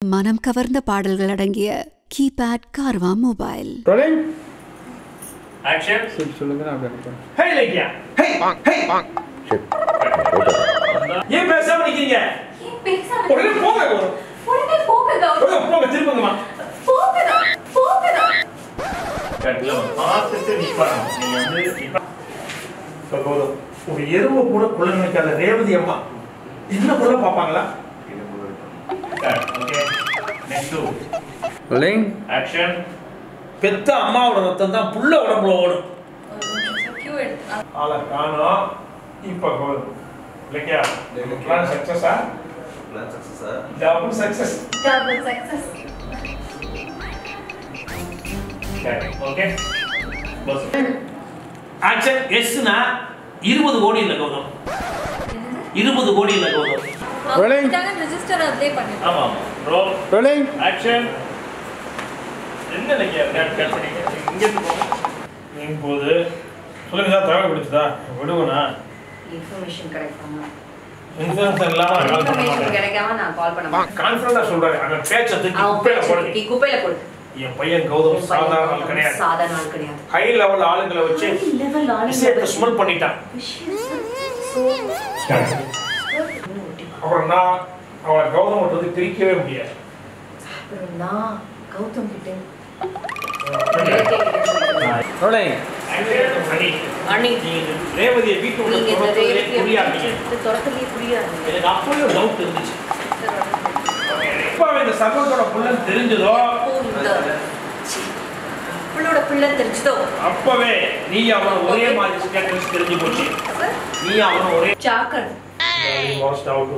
மனம் கவர்ந்த பாடல்கள் அடங்கிய கீபேட் கார்வா மொபைல் ரோலிங் ஆக்ஷன் சரி சொல்லுங்க நான் அப்படி அனுப்புறேன் ஹே லைக்கியா ஹே ஹே ஏன் பேசாம நிக்கிறீங்க ஏன் பேசாம உடனே போங்க ஒரு. உடனே போங்க கௌதம் போங்க, போங்க திரும்புங்கம்மா போங்க போங்க பார்த்துட்டு நிப்பாங்க நீங்க வந்து நிப்பா- இப்ப கௌதம் ஒரு எறும்பு கூட குள்ள நினைக்காத ரேவதி அம்மா என்ன குள்ள பாப்பாங்களா ஓகே நெக்ஸ்ட் ரோலிங் ஆக்ஷன் பெத்த அம்மாவோட ரத்தம் தான் புள்ள உடம்புல ஓடும் ஆளை காணோம் இப்ப கௌதம் இல்லையா பிளான் சக்சஸா பிளான் சக்சஸா double success double success okay action எஸ்னா இருபது கோடி இல்லை கௌதம் இருபது கோடி இல்லை கௌதம் Rolling. ரெஜிஸ்டர் அப்ளை பண்ணிட்டோம் ஆமா ஆமா ரோல் ரோலிங் ஆக்ஷன் என்ன இல்லைங்க கேட் கேட் பண்ணிங்க இங்க இருந்து போங்க நீங்க போகுது சொல்லுங்க சார் தகவல் பிடிச்சதா விடுவனா இன்ஃபர்மேஷன் கிடைக்காம இன்சூரன்ஸ் இல்லாம நான் கால் பண்ண இன்ஃபர்மேஷன் மாட்டேன் கிடைக்காம நான் கால் பண்ண மாட்டேன் கான்ஃபிடண்டா சொல்றாரு அந்த பேச்சை தூக்கி அவன் குப்பையில பேச்சு போடுங்க தூக்கி குப்பையில போடு என் பையன் கௌதம் என் சாதாரண ஆள் பையன் கிடையாது சாதாரண ஆள் கிடையாது ஹை லெவல் ஆளுங்களை வச்சு லெவல் விஷயத்தை ஸ்மெல் பண்ணிட்டான் அப்புறம் நான் அவளை கௌதம் விட்டு பிரிக்கவே முடியாது நான் கௌதம் கிட்ட ரோலிங் அனி, அண்ணி நீங்க ரேவதியை வீட்டுக்குள்ள நீங்க இந்த துரத்துறதே ரேவதியை புரியாதீங்க. வீட்டுக்கு துரத்துறதே புரியாது எனக்கு அப்பவே ஒரு டவுட் இருந்துச்சு எப்ப அவன் இந்த சர்வத்தோட புள்ளன்னு தெரிஞ்சதோ எப்போ இந்த சி, பிள்ளோட பிள்ளை தெரிஞ்சதோ அப்பவே நீ அவனை ஒரே மாதிரி ஸ்டேட்டஸ் தெரிஞ்சு போச்சு நீ அவனை ஒரே சாக்கர் வாஸ்ட் அவுட்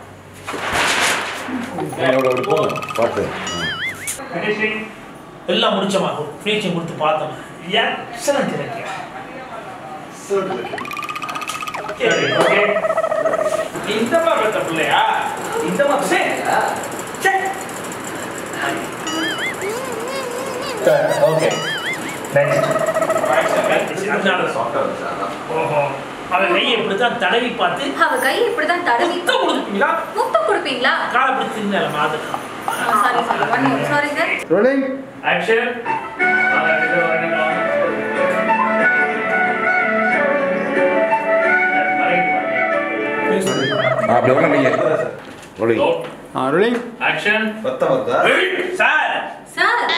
என்னோட ஒரு போன் பார்த்து ஃபினிஷிங் எல்லாம் முடிச்சமா ஃபினிஷிங் கொடுத்து பார்த்தோம் எக்ஸலன்ட் எனக்கு சரி ஓகே இந்த மாதிரி பெத்த பிள்ளையா இந்த மாதிரி சே சே ஓகே நெக்ஸ்ட் ஓஹோ அவன் கையை இப்படித்தான் தடவி பார்த்து அவ கை இப்படிதான் தடவி முத்தம் கொடுப்பீங்களா முத்தம் கொடுப்பீங்களா காலை பிடி தின்னல மாதிரி sorry sorry one sorry sir rolling action அப்படி வரலாம் நீங்க ரோலிங் ஆ ரோலிங் ஆக்ஷன் பத்த பத்தா சார் சார்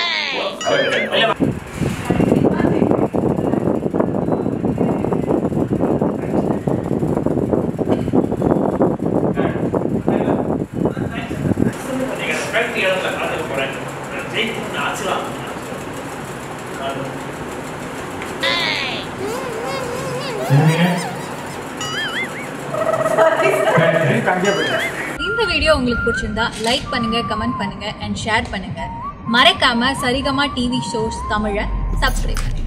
நீங்க ஸ்பெக்ட் இடத்துல காத்துக்க போறேன் ஜெயிச்சு ஆச்சுலாம் இந்த வீடியோ உங்களுக்கு பிடிச்சிருந்தா லைக் பண்ணுங்க கமெண்ட் பண்ணுங்க அண்ட் ஷேர் பண்ணுங்க மறக்காம சரிகமா டிவி ஷோஸ் தமிழை சப்ஸ்கிரைப் பண்ணுங்க